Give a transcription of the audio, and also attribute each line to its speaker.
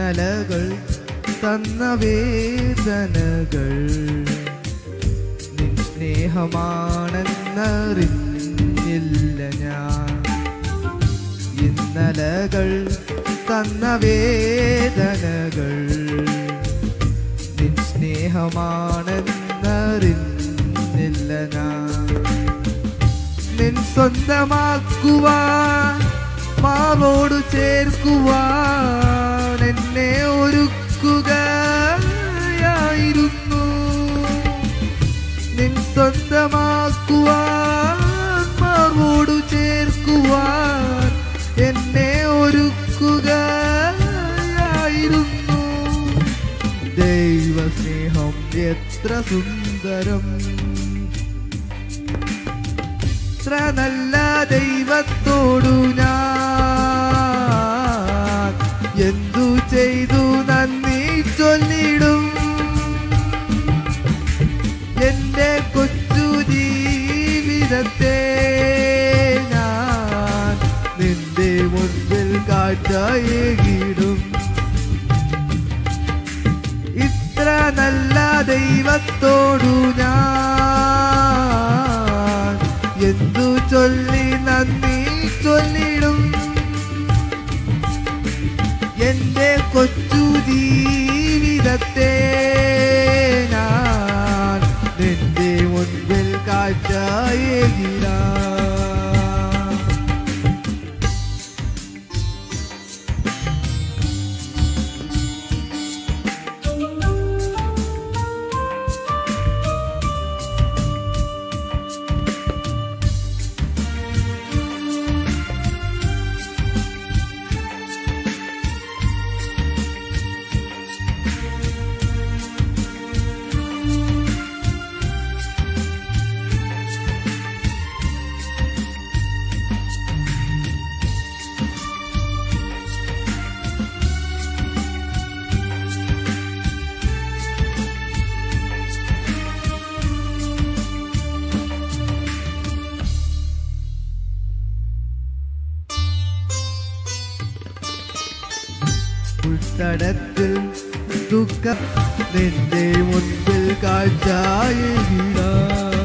Speaker 1: ഇന്നലകൾ തന്ന വേദനകൾ നിൻ സ്നേഹമാണെന്നറിഞ്ഞില്ല ഞാൻ ഇന്നലകൾ തന്ന വേദനകൾ നിൻ സ്നേഹമാണെന്നറിഞ്ഞില്ല ഞാൻ നിൻ സ്വന്തമാക്കുവാൻ മാറോട് ചേർക്കുവാൻ എന്നെ ഒരുക്കുകയായിരുന്നു നിൻ സ്വന്തമാക്കുവാൻ മാറോട് ചേർക്കുവാൻ എന്നെ ഒരുക്കുകയായിരുന്നു ദൈവസ്നേഹം എത്ര സുന്ദരം എത്ര നല്ല ദൈവത്തോടു ഞാൻ എന്തു ചെയ്തു നന്ദി ചൊല്ലിടും എന്റെ കൊച്ചു ജീവിതത്തെ ഞാൻ നിന്റെ മുൻപിൽ കാറ്റായേകിടും ഇത്ര നല്ല ദൈവത്തോടു ഞാൻ എന്തു ചൊല്ലി നന്ദി ചൊല്ലിടും എന്റെ കൊച്ചു ജീവിതത്തെ ഞാൻ നിന്റെ മുൻപിൽ കാറ്റായേകിടാം ഉൾത്തടത്തിൽ ദുഃഖം നിന്റെ മുൻപിൽ കാഴ്ചായിടാം